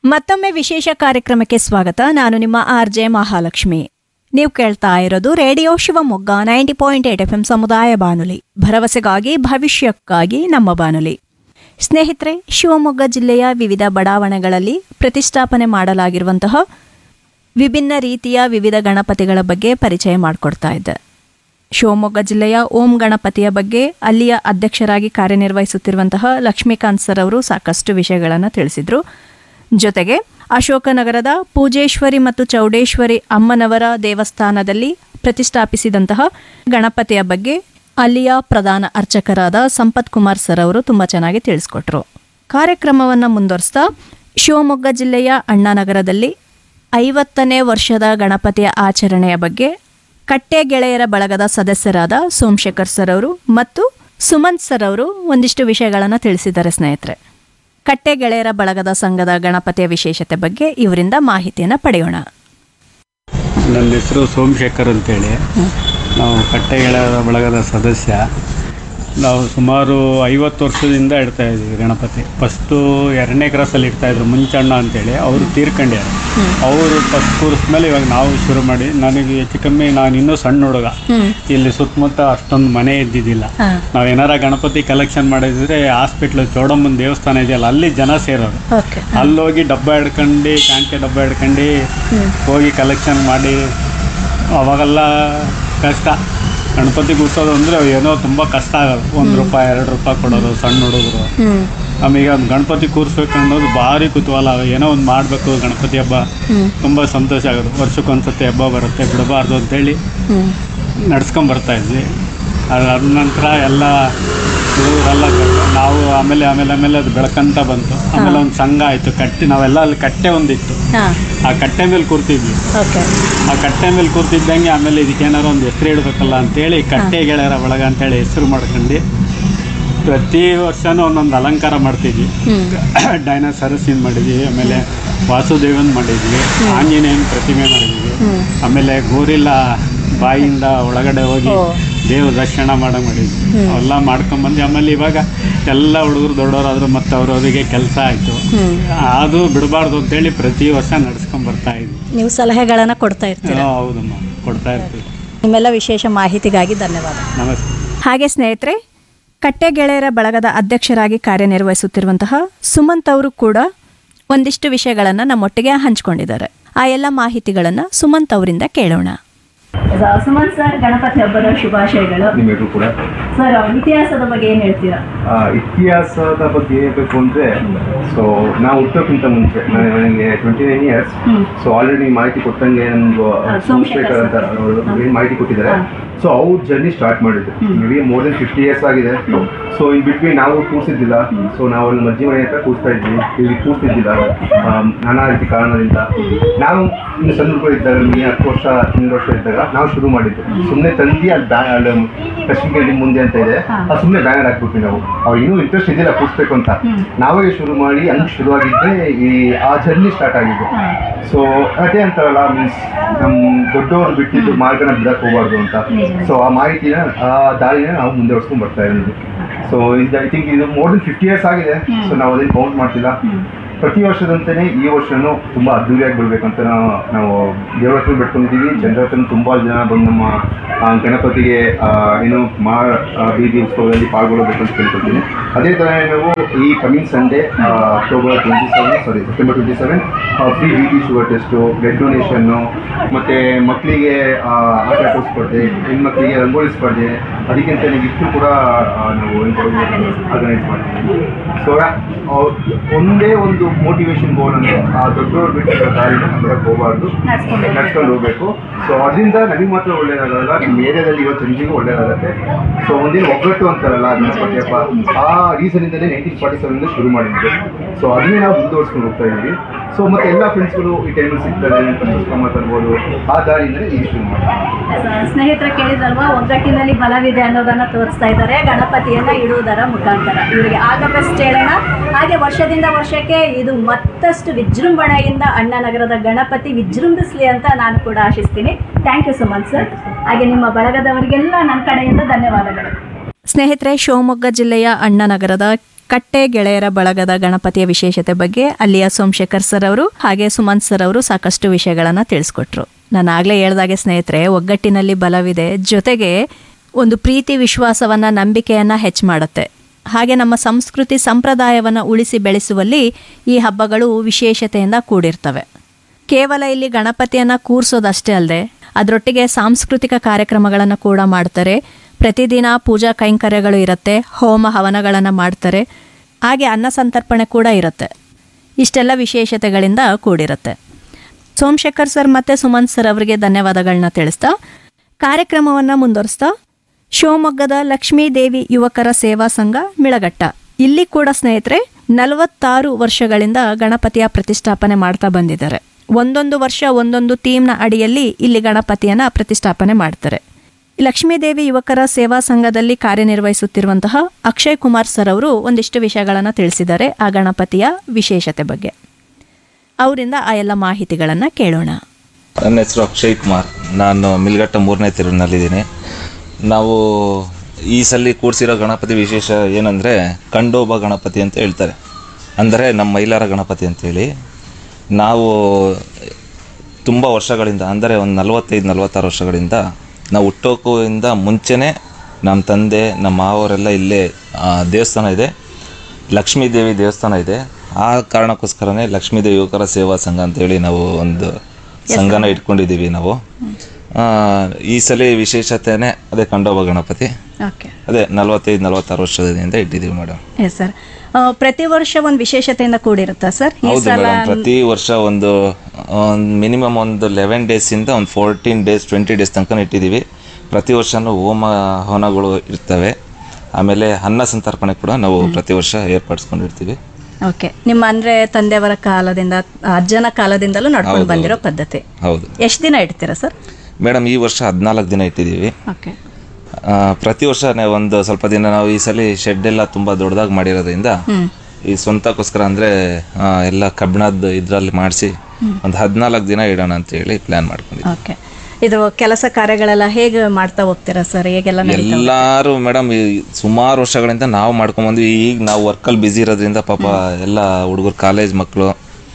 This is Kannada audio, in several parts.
ಮತ್ತೊಮ್ಮೆ ವಿಶೇಷ ಕಾರ್ಯಕ್ರಮಕ್ಕೆ ಸ್ವಾಗತ ನಾನು ನಿಮ್ಮ ಆರ್ ಜೆ ಮಹಾಲಕ್ಷ್ಮಿ ನೀವು ಕೇಳ್ತಾ ಇರೋದು radio Shivamogga ninety point eight F M ಸಮುದಾಯ ಬಾನುಲಿ ಭರವಸೆಗಾಗಿ ಭವಿಷ್ಯಕ್ಕಾಗಿ ನಮ್ಮ ಬಾನುಲಿ ಸ್ನೇಹಿತರೆ ಶಿವಮೊಗ್ಗ ಜಿಲ್ಲೆಯ ವಿವಿಧ ಬಡಾವಣೆಗಳಲ್ಲಿ ಪ್ರತಿಷ್ಠಾಪನೆ ಮಾಡಲಾಗಿರುವಂತಹ ವಿಭಿನ್ನ ರೀತಿಯ ವಿವಿಧ ಗಣಪತಿಗಳ ಬಗ್ಗೆ ಪರಿಚಯ ಮಾಡಿಕೊಡ್ತಾ ಇದ್ದೆ ಶಿವಮೊಗ್ಗ ಜಿಲ್ಲೆಯ ಓಂ ಗಣಪತಿಯ ಬಗ್ಗೆ ಅಲ್ಲಿಯ ಅಧ್ಯಕ್ಷರಾಗಿ ಕಾರ್ಯನಿರ್ವಹಿಸುತ್ತಿರುವಂತಹ ಲಕ್ಷ್ಮೀಕಾಂತ್ ಸರ್ ಅವರು ಸಾಕಷ್ಟು ವಿಷಯಗಳನ್ನು ತಿಳಿಸಿದರು ಜೊತೆಗೆ ಅಶೋಕನಗರದ ಪೂಜೇಶ್ವರಿ ಮತ್ತು ಚೌಡೇಶ್ವರಿ ಅಮ್ಮನವರ ದೇವಸ್ಥಾನದಲ್ಲಿ ಪ್ರತಿಷ್ಠಾಪಿಸಿದಂತಹ ಗಣಪತಿಯ ಬಗ್ಗೆ ಅಲ್ಲಿಯ ಪ್ರಧಾನ ಅರ್ಚಕರಾದ ಸಂಪತ್ ಕುಮಾರ್ ಸರ್ ಅವರು ತುಂಬ ಚೆನ್ನಾಗಿ ತಿಳಿಸ್ಕೊಟ್ರು ಕಾರ್ಯಕ್ರಮವನ್ನು ಮುಂದುವರಿಸ್ತಾ ಶಿವಮೊಗ್ಗ ಜಿಲ್ಲೆಯ ಅಣ್ಣಾನಗರದಲ್ಲಿ ಐವತ್ತನೇ ವರ್ಷದ ಗಣಪತಿಯ ಆಚರಣೆಯ ಬಗ್ಗೆ ಕಟ್ಟೆ ಗೆಳೆಯರ ಬಳಗದ ಸದಸ್ಯರಾದ ಸೋಮಶೇಖರ್ ಸರ್ ಅವರು ಮತ್ತು ಸುಮಂತ್ ಸರ್ ಅವರು ಒಂದಿಷ್ಟು ವಿಷಯಗಳನ್ನು ತಿಳಿಸಿದ್ದಾರೆ ಸ್ನೇಹಿತರೆ ಕಟ್ಟೆ ಗೆಳೆಯರ ಬಳಗದ ಸಂಘದ ಗಣಪತಿಯ ವಿಶೇಷತೆ ಬಗ್ಗೆ ಇವರಿಂದ ಮಾಹಿತಿಯನ್ನು ಪಡೆಯೋಣ ನನ್ನ ಹೆಸರು ಸೋಮಶೇಖರ್ ಅಂತೇಳಿ ನಾವು ಕಟ್ಟೆಗೆಳೆಯರ ಬಳಗದ ಸದಸ್ಯ ನಾವು ಸುಮಾರು ಐವತ್ತು ವರ್ಷದಿಂದ ಇಡ್ತಾ ಇದ್ದೀವಿ ಗಣಪತಿ ಫಸ್ಟು ಎರಡನೇ ಕ್ರಾಸಲ್ಲಿ ಇಡ್ತಾಯಿದ್ರು ಮುಂಚಣ್ಣ ಅಂತೇಳಿ ಅವರು ತೀರ್ಕೊಂಡ್ಯಾರ ಅವರು ಫಸ್ಟ್ ಕೂರಿಸ್ಮೇಲೆ ಇವಾಗ ನಾವು ಶುರು ಮಾಡಿ ನನಗೆ ಹೆಚ್ಚು ಕಮ್ಮಿ ನಾನು ಇನ್ನೂ ಸಣ್ಣ ಹುಡುಗ ಇಲ್ಲಿ ಸುತ್ತಮುತ್ತ ಅಷ್ಟೊಂದು ಮನೆ ಇದ್ದಿದ್ದಿಲ್ಲ ನಾವು ಏನಾರ ಗಣಪತಿ ಕಲೆಕ್ಷನ್ ಮಾಡಿದ್ರೆ ಹಾಸ್ಪಿಟ್ಲ್ ಚೌಡಮ್ಮನ ದೇವಸ್ಥಾನ ಇದೆಯಲ್ಲ ಅಲ್ಲಿ ಜನ ಸೇರೋರು ಓಕೆ ಅಲ್ಲೋಗಿ ಡಬ್ಬ ಹಿಡ್ಕೊಂಡು ಕಾಣಿಕೆ ಡಬ್ಬ ಹಿಡ್ಕೊಂಡು ಹೋಗಿ ಕಲೆಕ್ಷನ್ ಮಾಡಿ ಅವಾಗೆಲ್ಲ ಕಷ್ಟ ಗಣಪತಿ ಕೂರ್ಸೋದು ಅಂದರೆ ಏನೋ ತುಂಬ ಕಷ್ಟ ಆಗೋದು ಒಂದು ರೂಪಾಯಿ ಎರಡು ರೂಪಾಯಿ ಕೊಡೋದು ಸಣ್ಣ ಹುಡುಗರು ನಮಗೆ ಒಂದು ಗಣಪತಿ ಕೂರಿಸ್ಬೇಕು ಅನ್ನೋದು ಭಾರಿ ಕುತೂಹಲ ಏನೋ ಒಂದು ಮಾಡಬೇಕು ಗಣಪತಿ ಹಬ್ಬ ತುಂಬ ಸಂತೋಷ ಆಗೋದು ವರ್ಷಕ್ಕೊಂದ್ಸತಿ ಹಬ್ಬ ಬರುತ್ತೆ ಬಿಡಬಾರ್ದು ಅಂತೇಳಿ ನಡ್ಸ್ಕೊಂಡ್ ಬರ್ತಾ ಇದ್ವಿ ಅದಾದ ನಂತರ ಎಲ್ಲ ಹುಡುಗರೆಲ್ಲ ಕರ್ಕೊಂಡು ನಾವು ಆಮೇಲೆ ಆಮೇಲೆ ಆಮೇಲೆ ಅದು ಬೆಳ್ಕಂತ ಬಂತು ಆಮೇಲೆ ಒಂದು ಸಂಘ ಆಯಿತು ಕಟ್ಟೆ ನಾವೆಲ್ಲ ಅಲ್ಲಿ ಕಟ್ಟೆ ಒಂದಿತ್ತು ಹಾಂ ಆ ಕಟ್ಟೆ ಮೇಲೆ ಕೂರ್ತಿದ್ವಿ ಓಕೆ ಆ ಕಟ್ಟೆ ಮೇಲೆ ಕೂರ್ತಿದ್ದಂಗೆ ಆಮೇಲೆ ಇದಕ್ಕೆ ಏನಾರು ಒಂದು ಹೆಸರು ಇಡಬೇಕಲ್ಲ ಅಂತೇಳಿ ಕಟ್ಟೆ ಗೆಳೆಯರ ಬಳಗ ಅಂತೇಳಿ ಹೆಸರು ಮಾಡ್ಕೊಂಡು ಪ್ರತಿ ವರ್ಷನೂ ಒಂದೊಂದು ಅಲಂಕಾರ ಮಾಡ್ತಿದ್ವಿ ಡೈನೋಸರಸ್ಸಿನ ಮಾಡಿದ್ವಿ ಆಮೇಲೆ ವಾಸುದೇವನ್ ಮಾಡಿದ್ವಿ ಆಂಜನೇಯನ ಪ್ರತಿಮೆ ಮಾಡಿದ್ವಿ ಆಮೇಲೆ ಗೋರಿಲ್ಲ ಬಾಯಿಯಿಂದ ಒಳಗಡೆ ಹೋಗಿ ದೇವ ದರ್ಶನ ಮಾಡೋ ಮಾಡಿದ್ವಿ ಅವೆಲ್ಲ ಮಾಡ್ಕೊಂಬಂದು ಆಮೇಲೆ ಇವಾಗ ಎಲ್ಲ ಹುಡುಗರು ದೊಡ್ಡವರಾದ್ರು ಮತ್ತು ಅವರವರಿಗೆ ಕೆಲಸ ಆಯಿತು ಅದು ಬಿಡಬಾರ್ದು ಅಂತೇಳಿ ಪ್ರತಿ ವರ್ಷ ನಡ್ಸ್ಕೊಂಡ್ ಬರ್ತಾ ಇದ್ವಿ ನೀವು ಸಲಹೆಗಳನ್ನು ಕೊಡ್ತಾ ಇರ್ತೀರಾ ಹಾ, ಹೌದಮ್ಮ ಕೊಡ್ತಾ ಇರ್ತೀವಿ ನಿಮ್ಮೆಲ್ಲ ವಿಶೇಷ ಮಾಹಿತಿಗಾಗಿ ಧನ್ಯವಾದ ನಮಸ್ತೆ ಹಾಗೆ ಸ್ನೇಹಿತರೆ ಕಟ್ಟೆ ಗೆಳೆಯರ ಬಳಗದ ಅಧ್ಯಕ್ಷರಾಗಿ ಕಾರ್ಯನಿರ್ವಹಿಸುತ್ತಿರುವಂತಹ ಸುಮಂತ್ ಅವರು ಕೂಡ ಒಂದಿಷ್ಟು ವಿಷಯಗಳನ್ನು ನಮ್ಮೊಟ್ಟಿಗೆ ಹಂಚಿಕೊಂಡಿದ್ದಾರೆ ಆ ಎಲ್ಲ ಮಾಹಿತಿಗಳನ್ನು ಸುಮಂತ್ ಅವರಿಂದ ಕೇಳೋಣ ಸುಮಂತ್ ಸರ್ ಗಣಪತಿ ಹಬ್ಬದ ಶುಭಾಶಯಗಳು ನಿಮಗೂ ಕೂಡ ಸರ್ ಇತಿಹಾಸದ ಬಗ್ಗೆ ಏನು ಹೇಳ್ತೀರಾ ಆ, ಇತಿಹಾಸದ ಬಗ್ಗೆ ಹೇಳ್ಬೇಕು ಅಂದರೆ ಸೊ ನಾವು ಹುಟ್ಟೋಕ್ಕಿಂತ ಮುಂಚೆ ನಾನು ನನಗೆ twenty nine years so already ಮಾಹಿತಿ ಕೊಟ್ಟಂಗೆ ನಮ್ಗೆ ಸೋಮಶೇಖರ್ ಅಂತ ಅವರು ಏನು ಮಾಹಿತಿ ಕೊಟ್ಟಿದ್ದಾರೆ ಸೊ ಅವ್ರ ಜರ್ನಿ ಸ್ಟಾರ್ಟ್ ಮಾಡಿದ್ರು maybe more than fifty years ಆಗಿದೆ ಸೊ ಇನ್ ಬಿಟ್ವೀನ್ ನಾವು ಕೂರ್ಸಿದ್ದಿಲ್ಲ ಸೊ ನಾವು ಅಲ್ಲಿ ಮಜ್ಜಿ ಮನೆ ಹತ್ರ ಕೂರ್ಸ್ತಾ ಇದ್ವಿ ಇಲ್ಲಿ ಕೂರ್ಸಿದ್ದಿಲ್ಲ ಆಮ್, ನಾನಾ ರೀತಿ ಕಾರಣದಿಂದ ನಾವು ಇನ್ನು ಸಣ್ಣ ಹುಡುಗರು ಇದ್ದಾಗ ನಮಗೆ ಹತ್ತು ವರ್ಷ ಹನ್ನೆರಡು ವರ್ಷ ಇದ್ದಾಗ ನಾವು ಶುರು ಮಾಡಿದ್ದು ಸುಮ್ಮನೆ ತಂದು ಅಲ್ಲಿ ಬ್ಯಾ ಅಲ್ಲಿ ಕೃಷಿ ಬಿಲ್ಡಿಂಗ್ ಮುಂದೆ ಅಂತ ಇದೆ ಅದು ಸುಮ್ಮನೆ ಬ್ಯಾನರ್ ಹಾಕ್ಬಿಟ್ವಿ ನಾವು ಅವ್ರು ಇನ್ನೂ ಇಂಟ್ರೆಸ್ಟ್ ಇದ್ದಿಲ್ಲ ಕೂರಿಸ್ಬೇಕು ಅಂತ ನಾವೇ ಶುರು ಮಾಡಿ ಹಂಗೆ ಶುರುವಾಗಿದ್ದೆ ಈ ಆ ಜರ್ನಿ ಸ್ಟಾರ್ಟ್ ಆಗಿದ್ದು ಸೊ ಅದೇ ಅಂತಾರಲ್ಲ ಮೀನ್ಸ್ ನಮ್ಮ ದೊಡ್ಡವರು ಬಿಟ್ಟಿದ್ದು ಮಾರ್ಗನ ಬಿಡಕ್ಕೆ ಹೋಗ್ಬಾರ್ದು ಅಂತ ಸೊ ಆ ಮಾಹಿತಿನ ಆ ದಾರಿನ ನಾವು ಮುಂದುವರ್ಸ್ಕೊಂಡು ಬರ್ತಾ ಇರೋದು ಸೊ ಇದು ಐ ಥಿಂಕ್ ಇದು ಮೋರ್ ದನ್ ಫಿಫ್ಟಿ ಇಯರ್ಸ್ ಆಗಿದೆ ಸೊ ನಾವು ಅದೇನು ಕೌಂಟ್ ಮಾಡ್ತಿಲ್ಲ ಪ್ರತಿ ವರ್ಷದಂತೆಯೇ ಈ ವರ್ಷನೂ ತುಂಬ ಅದ್ದೂರಿಯಾಗಿ ಬಿಡ್ಬೇಕಂತ ನಾವು ನಾವು ದೇವ್ರ ಹತ್ರ ಬಿಟ್ಕೊಂಡಿದ್ದೀವಿ ಜನರ ಹತ್ರ ತುಂಬ ಜನ ಬಂದು ನಮ್ಮ ಆ, ಗಣಪತಿಗೆ ಆ, ಏನು ಮಾ ಆ, ಬೀದಿ ಉತ್ಸವದಲ್ಲಿ ಪಾಲ್ಗೊಳ್ಳಬೇಕು ಅಂತ ಕೇಳ್ಕೊಳ್ತೀನಿ ಅದೇ ಥರ ನಾವು ಈ coming Sunday October twenty seven sorry September twenty seven free B P sugar test blood ಡೊನೇಷನ್ನು ಮತ್ತು ಮಕ್ಕಳಿಗೆ ಆಟ ಆಟೋ ಸ್ಪರ್ಧೆ ಹೆಣ್ಮಕ್ಳಿಗೆ ರಂಗೋಲಿ ಸ್ಪರ್ಧೆ ಅದಕ್ಕಿಂತ ಇಷ್ಟು ಕೂಡ ಆ, ನಾವು ಆರ್ಗನೈಸ್ ಮಾಡ್ತೀವಿ ಸೊ ಒಂದೇ ಒಂದು ಮೋಟಿವೇಶನ್ ಗೋಲ್ ಅಂದರೆ ಆ ದೊಡ್ಡವ್ರು ಬಿಟ್ಟಿರೋ ದಾರಿನ ಬಿಡಕ್ಕೆ ಹೋಗಬಾರ್ದು ನಡ್ಸ್ಕೊಂಡು ಹೋಗ್ಬೇಕು ಸೊ ಅದರಿಂದ ನಮಗೆ ಮಾತ್ರ ಒಳ್ಳೇದಾಗಲ್ಲ ನಮ್ಮ ಏರಿಯಾದಲ್ಲಿ ಇರೋ ಜನರಿಗೂ ಒಳ್ಳೇದಾಗತ್ತೆ ಸೊ ಒಂದಿನ ಒಗ್ಗಟ್ಟು ಅಂತಾರಲ್ಲ ಗಣಪತಿ ಹಬ್ಬ ಆ ರೀಸನಿಂದಲೇ ನೈನ್ಟೀನ್ ಫಾರ್ಟಿ ಸೆವೆನ್ ಶುರು ಮಾಡಿದ್ದು ಸೊ ಅದನ್ನೇ ನಾವು ಮುಂದುವರ್ಸ್ಕೊಂಡು ಹೋಗ್ತಾ ಇದ್ದೀವಿ ಸೊ ಮತ್ತೆ ಎಲ್ಲ ಫ್ರೆಂಡ್ಸ್ಗಳು ಈ ಟೈಮಲ್ಲಿ ಸಿಗ್ತಾರೆ ಅಂತ ಮಾತಾಡ್ಬೋದು ಆ ದಾರಿಯಿಂದಲೇ ಈಗ ಶುರು ಮಾಡ್ತೀವಿ ಸ್ನೇಹಿತರ ಕೇಳಿದಲ್ವಾ ಒಗ್ಗಟ್ಟಿನಲ್ಲಿ ಬಲವಿದೆ ಅನ್ನೋದನ್ನ ತೋರಿಸ್ತಾ ಇದ್ದಾರೆ ಗಣಪತಿಯನ್ನ ಇಡುವುದರ ಮುಖಾಂತರ ಇವರಿಗೆ ಆಗ ಬೆಸ್ಟ್ ಹೇಳೋಣ ಹಾಗೆ ವರ್ಷದಿಂದ ವರ್ಷಕ್ಕೆ ಇದು ಮತ್ತಷ್ಟು ವಿಜೃಂಭಣೆಯಿಂದ ಅಣ್ಣನಗರದ ಗಣಪತಿ ವಿಜೃಂಭಿಸ್ಲಿ ಅಂತ ನಾನು ಕೂಡ ಆಶಿಸ್ತೀನಿ ಥ್ಯಾಂಕ್ ಯು ಸುಮಂತ್ ಸರ್ ಹಾಗೆ ನಿಮ್ಮ ಬಳಗದವರಿಗೆಲ್ಲ ನನ್ನ ಕಡೆಯಿಂದ ಧನ್ಯವಾದಗಳು ಸ್ನೇಹಿತರೆ ಶಿವಮೊಗ್ಗ ಜಿಲ್ಲೆಯ ಅಣ್ಣನಗರದ ಕಟ್ಟೆ ಗೆಳೆಯರ ಬಳಗದ ಗಣಪತಿಯ ವಿಶೇಷತೆ ಬಗ್ಗೆ ಅಲ್ಲಿಯ ಸೋಮಶೇಖರ್ ಸರ್ ಅವರು ಹಾಗೆ ಸುಮಂತ್ ಸರ್ ಅವರು ಸಾಕಷ್ಟು ವಿಷಯಗಳನ್ನು ತಿಳಿಸ್ಕೊಟ್ರು ನಾನು ಆಗಲೇ ಹೇಳ್ದಾಗೆ ಸ್ನೇಹಿತರೆ ಒಗ್ಗಟ್ಟಿನಲ್ಲಿ ಬಲವಿದೆ ಜೊತೆಗೆ ಒಂದು ಪ್ರೀತಿ ವಿಶ್ವಾಸವನ್ನ ನಂಬಿಕೆಯನ್ನ ಹೆಚ್ಚು ಮಾಡುತ್ತೆ ಹಾಗೆ ನಮ್ಮ ಸಂಸ್ಕೃತಿ ಸಂಪ್ರದಾಯವನ್ನು ಉಳಿಸಿ ಬೆಳೆಸುವಲ್ಲಿ ಈ ಹಬ್ಬಗಳು ವಿಶೇಷತೆಯಿಂದ ಕೂಡಿರ್ತವೆ ಕೇವಲ ಇಲ್ಲಿ ಗಣಪತಿಯನ್ನ ಕೂರಿಸೋದಷ್ಟೇ ಅಲ್ಲದೆ ಅದರೊಟ್ಟಿಗೆ ಸಾಂಸ್ಕೃತಿಕ ಕಾರ್ಯಕ್ರಮಗಳನ್ನು ಕೂಡ ಮಾಡ್ತಾರೆ ಪ್ರತಿದಿನ ಪೂಜಾ ಕೈಂಕರ್ಯಗಳು ಇರುತ್ತೆ ಹೋಮ ಹವನಗಳನ್ನು ಮಾಡ್ತಾರೆ ಹಾಗೆ ಅನ್ನ ಸಂತರ್ಪಣೆ ಕೂಡ ಇರುತ್ತೆ ಇಷ್ಟೆಲ್ಲ ವಿಶೇಷತೆಗಳಿಂದ ಕೂಡಿರುತ್ತೆ ಸೋಮಶೇಖರ್ ಸರ್ ಮತ್ತು ಸುಮಂತ್ ಸರ್ ಅವರಿಗೆ ಧನ್ಯವಾದಗಳನ್ನ ತಿಳಿಸ್ತಾ ಕಾರ್ಯಕ್ರಮವನ್ನು ಮುಂದುವರಿಸ್ತಾ ಶಿವಮೊಗ್ಗದ ಲಕ್ಷ್ಮೀದೇವಿ ಯುವಕರ ಸೇವಾ ಸಂಘ ಮಿಳಗಟ್ಟ ಇಲ್ಲಿ ಕೂಡ ಸ್ನೇಹಿತರೆ ನಲವತ್ತಾರು ವರ್ಷಗಳಿಂದ ಗಣಪತಿಯ ಪ್ರತಿಷ್ಠಾಪನೆ ಮಾಡ್ತಾ ಬಂದಿದ್ದಾರೆ ಒಂದೊಂದು ವರ್ಷ ಒಂದೊಂದು ಥೀಮ್ನ ಅಡಿಯಲ್ಲಿ ಇಲ್ಲಿ ಗಣಪತಿಯನ್ನ ಪ್ರತಿಷ್ಠಾಪನೆ ಮಾಡ್ತಾರೆ ಲಕ್ಷ್ಮೀದೇವಿ ಯುವಕರ ಸೇವಾ ಸಂಘದಲ್ಲಿ ಕಾರ್ಯನಿರ್ವಹಿಸುತ್ತಿರುವಂತಹ ಅಕ್ಷಯ್ ಕುಮಾರ್ ಸರ್ ಅವರು ಒಂದಿಷ್ಟು ವಿಷಯಗಳನ್ನು ತಿಳಿಸಿದ್ದಾರೆ ಆ ಗಣಪತಿಯ ವಿಶೇಷತೆ ಬಗ್ಗೆ ಅವರಿಂದ ಆ ಎಲ್ಲ ಮಾಹಿತಿಗಳನ್ನು ಕೇಳೋಣ ನನ್ನ ಹೆಸರು ಅಕ್ಷಯ್ ಕುಮಾರ್ ನಾನು ಮಿಲ್ಗಟ್ಟ ಮೂರನೇ ತಿರುವಿನಲ್ಲಿದ್ದೀನಿ ನಾವು ಈ ಸಲ ಕೂಡಿಸಿರೋ ಗಣಪತಿ ವಿಶೇಷ ಏನಂದರೆ ಕಂಡೋಬ ಗಣಪತಿ ಅಂತ ಹೇಳ್ತಾರೆ ಅಂದರೆ ನಮ್ಮ ಮೈಲಾರ ಗಣಪತಿ ಅಂತೇಳಿ ನಾವು ತುಂಬ ವರ್ಷಗಳಿಂದ ಅಂದರೆ ಒಂದು ನಲವತ್ತೈದು ನಲವತ್ತಾರು ವರ್ಷಗಳಿಂದ ನಾವು ಹುಟ್ಟೋಕಿಂದ ಮುಂಚೆನೇ ನಮ್ಮ ತಂದೆ ನಮ್ಮ ಮಾವರೆಲ್ಲ ಇಲ್ಲೇ ಆ, ದೇವಸ್ಥಾನ ಇದೆ ಲಕ್ಷ್ಮೀ ದೇವಿ ದೇವಸ್ಥಾನ ಇದೆ ಆ ಕಾರಣಕ್ಕೋಸ್ಕರನೇ ಲಕ್ಷ್ಮೀ ದೇವಿ ಯುವಕರ ಸೇವಾ ಸಂಘ ಅಂತೇಳಿ ನಾವು ಒಂದು ಸಂಘನ ಇಟ್ಕೊಂಡಿದ್ದೀವಿ ನಾವು ಆ, ಈ ಸಲ ವಿಶೇಷತೆನೇ ಅದೇ ಕಂಡೋಬ ಗಣಪತಿ ಓಕೆ ಅದೇ ನಲವತ್ತೈದು ನಲವತ್ತಾರು ವರ್ಷದಿಂದ ಇಟ್ಟಿದ್ದೀವಿ ಮೇಡಮ್ ಎಸ್ ಸರ್ ಪ್ರತಿ ವರ್ಷ ಒಂದು ವಿಶೇಷತೆಯಿಂದ ಕೂಡಿರುತ್ತಾ ಸರ್ ಈ ಹೌದು ಸಲ ಮೇಡಮ್ ಪ್ರತಿ ವರ್ಷ ಒಂದು ಮಿನಿಮಮ್ ಒಂದು ಲೆವೆನ್ ಡೇಸಿಂದ ಒಂದು ಫೋರ್ಟೀನ್ ಡೇಸ್ ಟ್ವೆಂಟಿ ಡೇಸ್ ತನಕ ಇಟ್ಟಿದ್ದೀವಿ ಪ್ರತಿ ವರ್ಷನೂ ಹೋಮ ಹವನಗಳು ಇರ್ತವೆ ಆಮೇಲೆ ಅನ್ನ ಸಂತರ್ಪಣೆ ಕೂಡ ನಾವು ಪ್ರತಿ ವರ್ಷ ಏರ್ಪಡಿಸ್ಕೊಂಡಿರ್ತೀವಿ ಓಕೆ ನಿಮ್ಮ ಅಂದ್ರೆ ತಂದೆಯವರ ಕಾಲದಿಂದ ಅಜ್ಜನ ಕಾಲದಿಂದಲೂ ನಡ್ಕೊಂಡು ಬಂದಿರೋ ಪದ್ಧತಿ ಹೌದು ಎಷ್ಟು ದಿನ ಇಡ್ತೀರಾ ಸರ್ ಮೇಡಮ್ ಈ ವರ್ಷ ಹದಿನಾಲ್ಕು ದಿನ ಇಟ್ಟಿದ್ದೀವಿ ಓಕೆ ಆ, ಪ್ರತಿ ವರ್ಷ ನೆ- ಒಂದು ಸ್ವಲ್ಪ ದಿನ ನಾವು ಈ ಸಲ ಶೆಡ್ ಎಲ್ಲ ತುಂಬ ದೊಡ್ಡದಾಗಿ ಮಾಡಿರೋದ್ರಿಂದ ಈ ಸ್ವಂತಕ್ಕೋಸ್ಕರ ಅಂದರೆ ಎಲ್ಲ ಕಬ್ಬಿಣದ ಇದರಲ್ಲಿ ಮಾಡಿಸಿ ಒಂದು ಹದಿನಾಲ್ಕು ದಿನ ಇಡೋಣ ಅಂತ ಹೇಳಿ ಪ್ಲ್ಯಾನ್ ಮಾಡ್ಕೊಂಡಿದ್ವಿ ಓಕೆ ಇದು ಕೆಲಸ ಕಾರ್ಯಗಳೆಲ್ಲ ಹೇಗೆ ಮಾಡ್ತಾ ಹೋಗ್ತೀರಾ ಸರ್ ಹೇಗೆಲ್ಲ ನಡೀತಾ ಎಲ್ಲರೂ ಮೇಡಮ್ ಸುಮಾರು ವರ್ಷಗಳಿಂದ ನಾವು ಮಾಡ್ಕೊಂಬಂದ್ವಿ ಈಗ ನಾವು ವರ್ಕಲ್ಲಿ ಬ್ಯುಸಿ ಇರೋದ್ರಿಂದ ಪಾಪ ಎಲ್ಲ ಹುಡುಗರು ಕಾಲೇಜ್ ಮಕ್ಕಳು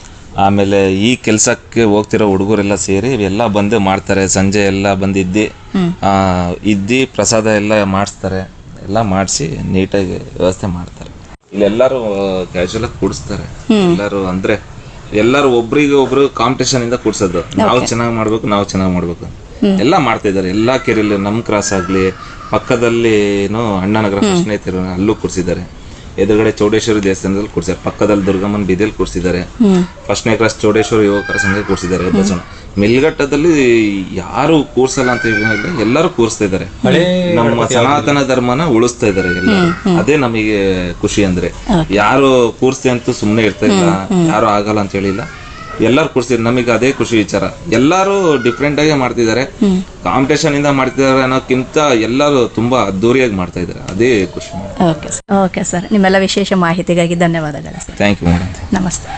ಆಮೇಲೆ ಈ ಕೆಲಸಕ್ಕೆ ಹೋಗ್ತಿರೋ ಹುಡುಗರೆಲ್ಲ ಸೇರಿ ಇವೆಲ್ಲ ಬಂದು ಮಾಡ್ತಾರೆ ಸಂಜೆ ಎಲ್ಲ ಬಂದು ಇದ್ದು ಆ, ಇದ್ದು ಪ್ರಸಾದ ಎಲ್ಲ ಮಾಡಿಸ್ತಾರೆ ಎಲ್ಲ ಮಾಡಿಸಿ ನೀಟಾಗಿ ವ್ಯವಸ್ಥೆ ಮಾಡ್ತಾರೆ ಇಲ್ಲೆಲ್ಲರೂ ಕ್ಯಾಶುವಲ್ ಆಗಿ ಕೂಡಿಸ್ತಾರೆ ಎಲ್ಲರೂ ಅಂದ್ರೆ ಎಲ್ಲರೂ ಒಬ್ರಿಗೆ ಒಬ್ರು ಕಾಂಪಿಟೇಷನ್ ಇಂದ ಕೂಡ್ಸೋದು ನಾವು ಚೆನ್ನಾಗಿ ಮಾಡ್ಬೇಕು ನಾವು ಚೆನ್ನಾಗಿ ಮಾಡ್ಬೇಕು ಎಲ್ಲ ಮಾಡ್ತಾ ಇದ್ದಾರೆ ಎಲ್ಲಾ ಕೆರೆಯಲ್ಲಿ ನಮ್ ಕ್ರಾಸ್ ಆಗ್ಲಿ ಪಕ್ಕದಲ್ಲಿ ಏನು ಅಣ್ಣನಗರ ಫಸ್ಟ್ನೇ ತಿರು ಅಲ್ಲೂ ಕೂರ್ಸಿದ್ದಾರೆ ಎದುರುಗಡೆ ಚೌಡೇಶ್ವರಿ ದೇವಸ್ಥಾನದಲ್ಲಿ ಕೂರ್ಸಿದ್ದಾರೆ ಪಕ್ಕದಲ್ಲಿ ದುರ್ಗಮ್ಮನ ಬೀದಿಯಲ್ಲಿ ಕೂರ್ಸಿದ್ದಾರೆ ಫಸ್ಟ್ನೇ ಕ್ಲಾಸ್ ಚೌಡೇಶ್ವರಿ ಯುವಕರ ಸಂಘ ಕೂರ್ಸಿದ್ದಾರೆ ಬಸವಣ್ಣ ಮೆಲ್ಗಟ್ಟದಲ್ಲಿ ಯಾರು ಕೂರ್ಸಲ್ಲ ಅಂತ ಹೇಳಿಲ್ಲ ಎಲ್ಲರೂ ಕೂರಿಸ್ತಾ ಇದ್ದಾರೆ ನಮ್ಮ ಸನಾತನ ಧರ್ಮನ ಉಳಿಸ್ತಾ ಇದ್ದಾರೆ ಎಲ್ಲರೂ ಅದೇ ನಮಗೆ ಖುಷಿ ಅಂದ್ರೆ ಯಾರು ಕೂರ್ಸ್ತೆ ಅಂತೂ ಸುಮ್ಮನೆ ಇರ್ತಾ ಇಲ್ಲ ಯಾರು ಆಗಲ್ಲ ಅಂತ ಹೇಳಿಲ್ಲ ಎಲ್ಲರೂ ಕೂರ್ಸ್ತಿದ್ರು ನಮಗೆ ಅದೇ ಖುಷಿ ವಿಚಾರ ಎಲ್ಲರೂ ಡಿಫ್ರೆಂಟ್ ಆಗಿ ಮಾಡ್ತಿದ್ದಾರೆ ಕಾಂಪಿಟೇಷನ್ ಇಂದ ಮಾಡ್ತಿದ್ದಾರೆ ಅನ್ನೋಕ್ಕಿಂತ ಎಲ್ಲರೂ ತುಂಬಾ ಅದ್ದೂರಿಯಾಗಿ ಮಾಡ್ತಾ ಇದ್ದಾರೆ ಅದೇ ಖುಷಿ ಓಕೆ ಸರ್ ಓಕೆ ಸರ್ ನಿಮ್ಮೆಲ್ಲ ವಿಶೇಷ ಮಾಹಿತಿಗಾಗಿ ಧನ್ಯವಾದಗಳು ಸರ್ ಥ್ಯಾಂಕ್ ಯು ಮೇಡಮ್ ನಮಸ್ತೆ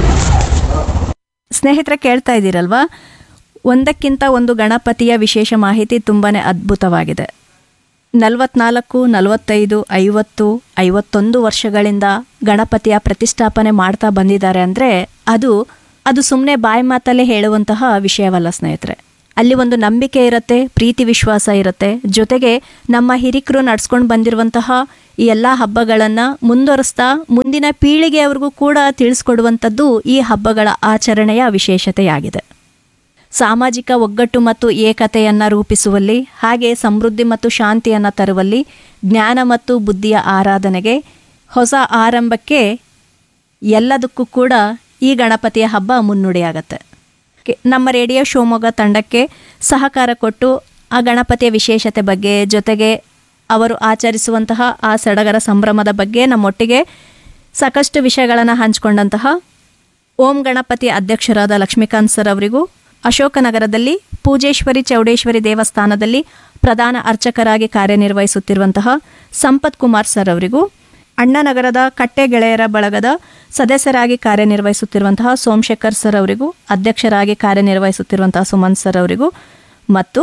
ಸ್ನೇಹಿತರೆ ಕೇಳ್ತಾ ಇದ್ದೀರಲ್ವಾ ಒಂದಕ್ಕಿಂತ ಒಂದು ಗಣಪತಿಯ ವಿಶೇಷ ಮಾಹಿತಿ ತುಂಬಾನೇ ಅದ್ಭುತವಾಗಿದೆ ನಲವತ್ನಾಲ್ಕು ನಲವತ್ತೈದು ಐವತ್ತು ಐವತ್ತೊಂದು ವರ್ಷಗಳಿಂದ ಗಣಪತಿಯ ಪ್ರತಿಷ್ಠಾಪನೆ ಮಾಡ್ತಾ ಬಂದಿದ್ದಾರೆ ಅಂದರೆ ಅದು ಅದು ಸುಮ್ಮನೆ ಬಾಯಿ ಮಾತಲ್ಲೇ ಹೇಳುವಂತಹ ವಿಷಯವಲ್ಲ ಸ್ನೇಹಿತರೆ ಅಲ್ಲಿ ಒಂದು ನಂಬಿಕೆ ಇರುತ್ತೆ ಪ್ರೀತಿ ವಿಶ್ವಾಸ ಇರುತ್ತೆ ಜೊತೆಗೆ ನಮ್ಮ ಹಿರಿಕರು ನಡ್ಸ್ಕೊಂಡು ಬಂದಿರುವಂತಹ ಈ ಎಲ್ಲ ಹಬ್ಬಗಳನ್ನು ಮುಂದುವರಿಸ್ತಾ ಮುಂದಿನ ಪೀಳಿಗೆಯವ್ರಿಗೂ ಕೂಡ ತಿಳಿಸ್ಕೊಡುವಂಥದ್ದು ಈ ಹಬ್ಬಗಳ ಆಚರಣೆಯ ವಿಶೇಷತೆಯಾಗಿದೆ ಸಾಮಾಜಿಕ ಒಗ್ಗಟ್ಟು ಮತ್ತು ಏಕತೆಯನ್ನು ರೂಪಿಸುವಲ್ಲಿ ಹಾಗೆ ಸಮೃದ್ಧಿ ಮತ್ತು ಶಾಂತಿಯನ್ನು ತರುವಲ್ಲಿ ಜ್ಞಾನ ಮತ್ತು ಬುದ್ಧಿಯ ಆರಾಧನೆಗೆ ಹೊಸ ಆರಂಭಕ್ಕೆ ಎಲ್ಲದಕ್ಕೂ ಕೂಡ ಈ ಗಣಪತಿಯ ಹಬ್ಬ ಮುನ್ನುಡಿಯಾಗತ್ತೆ ಕೆ- ನಮ್ಮ ರೇಡಿಯೋ ಶಿವಮೊಗ್ಗ ತಂಡಕ್ಕೆ ಸಹಕಾರ ಕೊಟ್ಟು ಆ ಗಣಪತಿಯ ವಿಶೇಷತೆ ಬಗ್ಗೆ ಜೊತೆಗೆ ಅವರು ಆಚರಿಸುವಂತಹ ಆ ಸಡಗರ ಸಂಭ್ರಮದ ಬಗ್ಗೆ ನಮ್ಮೊಟ್ಟಿಗೆ ಸಾಕಷ್ಟು ವಿಷಯಗಳನ್ನು ಹಂಚಿಕೊಂಡಂತಹ ಓಂ ಗಣಪತಿ ಅಧ್ಯಕ್ಷರಾದ ಲಕ್ಷ್ಮೀಕಾಂತ್ ಸರ್ ಅವರಿಗೂ ಅಶೋಕನಗರದಲ್ಲಿ ಪೂಜೇಶ್ವರಿ ಚೌಡೇಶ್ವರಿ ದೇವಸ್ಥಾನದಲ್ಲಿ ಪ್ರಧಾನ ಅರ್ಚಕರಾಗಿ ಕಾರ್ಯನಿರ್ವಹಿಸುತ್ತಿರುವಂತಹ ಸಂಪತ್ ಕುಮಾರ್ ಸರ್ ಅವರಿಗೂ ಅಣ್ಣನಗರದ ಕಟ್ಟೆ ಗೆಳೆಯರ ಬಳಗದ ಸದಸ್ಯರಾಗಿ ಕಾರ್ಯನಿರ್ವಹಿಸುತ್ತಿರುವಂತಹ ಸೋಮಶೇಖರ್ ಸರ್ ಅವರಿಗೂ ಅಧ್ಯಕ್ಷರಾಗಿ ಕಾರ್ಯನಿರ್ವಹಿಸುತ್ತಿರುವಂತಹ ಸುಮಂತ್ ಸರ್ ಅವರಿಗೂ ಮತ್ತು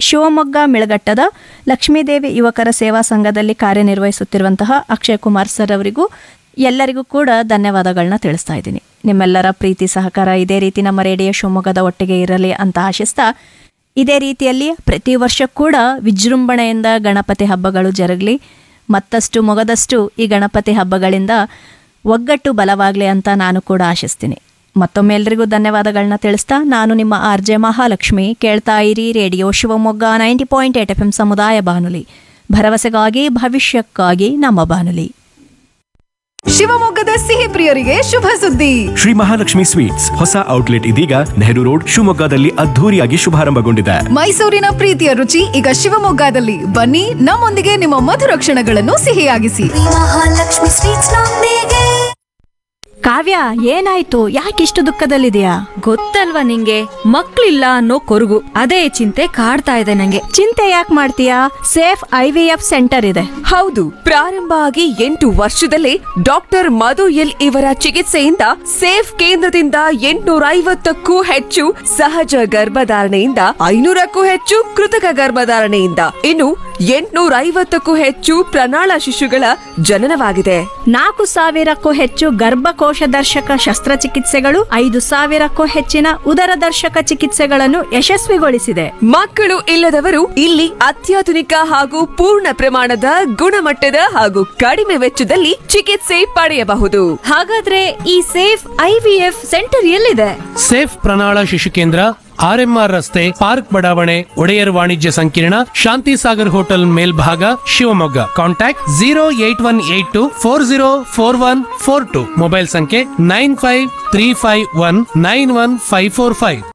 ಶಿವಮೊಗ್ಗ ಮಿಳಗಟ್ಟದ ಲಕ್ಷ್ಮೀದೇವಿ ಯುವಕರ ಸೇವಾ ಸಂಘದಲ್ಲಿ ಕಾರ್ಯನಿರ್ವಹಿಸುತ್ತಿರುವಂತಹ ಅಕ್ಷಯ್ ಕುಮಾರ್ ಸರ್ ಅವರಿಗೂ ಎಲ್ಲರಿಗೂ ಕೂಡ ಧನ್ಯವಾದಗಳನ್ನ ತಿಳಿಸ್ತಾ ಇದ್ದೀನಿ ನಿಮ್ಮೆಲ್ಲರ ಪ್ರೀತಿ ಸಹಕಾರ ಇದೇ ರೀತಿ ನಮ್ಮ ರೇಡಿಯೋ ಶಿವಮೊಗ್ಗದ ಒಟ್ಟಿಗೆ ಇರಲಿ ಅಂತ ಆಶಿಸ್ತಾ ಇದೇ ರೀತಿಯಲ್ಲಿ ಪ್ರತಿ ವರ್ಷ ಕೂಡ ವಿಜೃಂಭಣೆಯಿಂದ ಗಣಪತಿ ಹಬ್ಬಗಳು ಜರುಗಲಿ ಮತ್ತಷ್ಟು ಮೊಗದಷ್ಟು ಈ ಗಣಪತಿ ಹಬ್ಬಗಳಿಂದ ಒಗ್ಗಟ್ಟು ಬಲವಾಗಲಿ ಅಂತ ನಾನು ಕೂಡ ಆಶಿಸ್ತೀನಿ ಮತ್ತೊಮ್ಮೆ ಎಲ್ರಿಗೂ ಧನ್ಯವಾದಗಳನ್ನ ತಿಳಿಸ್ತಾ ನಾನು ನಿಮ್ಮ ಆರ್ ಜೆ ಮಹಾಲಕ್ಷ್ಮಿ ಕೇಳ್ತಾ ಇರಿ radio Shivamogga ninety point eight F M ಸಮುದಾಯ ಬಾನುಲಿ ಭರವಸೆಗಾಗಿ ಭವಿಷ್ಯಕ್ಕಾಗಿ ನಮ್ಮ ಬಾನುಲಿ ಶಿವಮೊಗ್ಗದ ಸಿಹಿ ಪ್ರಿಯರಿಗೆ ಶುಭ ಸುದ್ದಿ ಶ್ರೀ ಮಹಾಲಕ್ಷ್ಮಿ ಸ್ವೀಟ್ಸ್ ಹೊಸ ಔಟ್ಲೆಟ್ ಇದೀಗ ನೆಹರು ರೋಡ್ ಶಿವಮೊಗ್ಗದಲ್ಲಿ ಅದ್ಧೂರಿಯಾಗಿ ಶುಭಾರಂಭಗೊಂಡಿದೆ ಮೈಸೂರಿನ ಪ್ರೀತಿಯ ರುಚಿ ಈಗ ಶಿವಮೊಗ್ಗದಲ್ಲಿ ಬನ್ನಿ ನಮ್ಮೊಂದಿಗೆ ನಿಮ್ಮ ಮಧುರ ಕ್ಷಣಗಳನ್ನು ಸಿಹಿಯಾಗಿಸಿ ಮಹಾಲಕ್ಷ್ಮಿ ಸ್ವೀಟ್ಸ್ ನೊಂದಿಗೆ ಕಾವ್ಯ ಏನಾಯ್ತು ಯಾಕಿಷ್ಟು ದುಃಖದಲ್ಲಿದೆಯಾ ಗೊತ್ತಲ್ವಾ ನಿಂಗೆ ಮಕ್ಳಿಲ್ಲ ಅನ್ನೋ ಕೊರಗು ಅದೇ ಚಿಂತೆ ಕಾಡ್ತಾ ಇದೆ ನಂಗೆ ಚಿಂತೆ ಯಾಕೆ ಮಾಡ್ತೀಯಾ safe I V F centre ಇದೆ ಹೌದು ಪ್ರಾರಂಭ ಆಗಿ ಎಂಟು ವರ್ಷದಲ್ಲೇ ಡಾಕ್ಟರ್ ಮಧು ಎಲ್ ಇವರ ಚಿಕಿತ್ಸೆಯಿಂದ ಸೇಫ್ ಕೇಂದ್ರದಿಂದ ಎಂಟುನೂರ ಐವತ್ತಕ್ಕೂ ಹೆಚ್ಚು ಸಹಜ ಗರ್ಭಧಾರಣೆಯಿಂದ ಐನೂರಕ್ಕೂ ಹೆಚ್ಚು ಕೃತಕ ಗರ್ಭಧಾರಣೆಯಿಂದ ಇನ್ನು ಎಂಟುನೂರ ಐವತ್ತಕ್ಕೂ ಹೆಚ್ಚು ಪ್ರಣಾಳ ಶಿಶುಗಳ ಜನನವಾಗಿದೆ ನಾಲ್ಕು ಸಾವಿರಕ್ಕೂ ಹೆಚ್ಚು ಗರ್ಭಕೋಶ ದರ್ಶಕ ಶಸ್ತ್ರಚಿಕಿತ್ಸೆಗಳು ಐದು ಸಾವಿರಕ್ಕೂ ಹೆಚ್ಚಿನ ಉದರ ದರ್ಶಕ ಚಿಕಿತ್ಸೆಗಳನ್ನು ಯಶಸ್ವಿಗೊಳಿಸಿದೆ ಮಕ್ಕಳು ಇಲ್ಲದವರು ಇಲ್ಲಿ ಅತ್ಯಾಧುನಿಕ ಹಾಗೂ ಪೂರ್ಣ ಪ್ರಮಾಣದ ಗುಣಮಟ್ಟದ ಹಾಗೂ ಕಡಿಮೆ ವೆಚ್ಚದಲ್ಲಿ ಚಿಕಿತ್ಸೆ ಪಡೆಯಬಹುದು ಹಾಗಾದ್ರೆ ಈ safe I V F centre ಎಲ್ಲಿದೆ ಸೇಫ್ ಪ್ರಣಾಳ ಶಿಶು ಕೇಂದ್ರ ಆರ್ಎಂಆರ್ ರಸ್ತೆ ಪಾರ್ಕ್ ಬಡಾವಣೆ ಒಡೆಯರ್ ವಾಣಿಜ್ಯ ಸಂಕೀರ್ಣ ಶಾಂತಿ ಸಾಗರ್ ಹೋಟೆಲ್ ಮೇಲ್ಭಾಗ Shivamogga contact zero eight one eight two four zero four one four two mobile ಸಂಖ್ಯೆ nine five three five one nine one five four five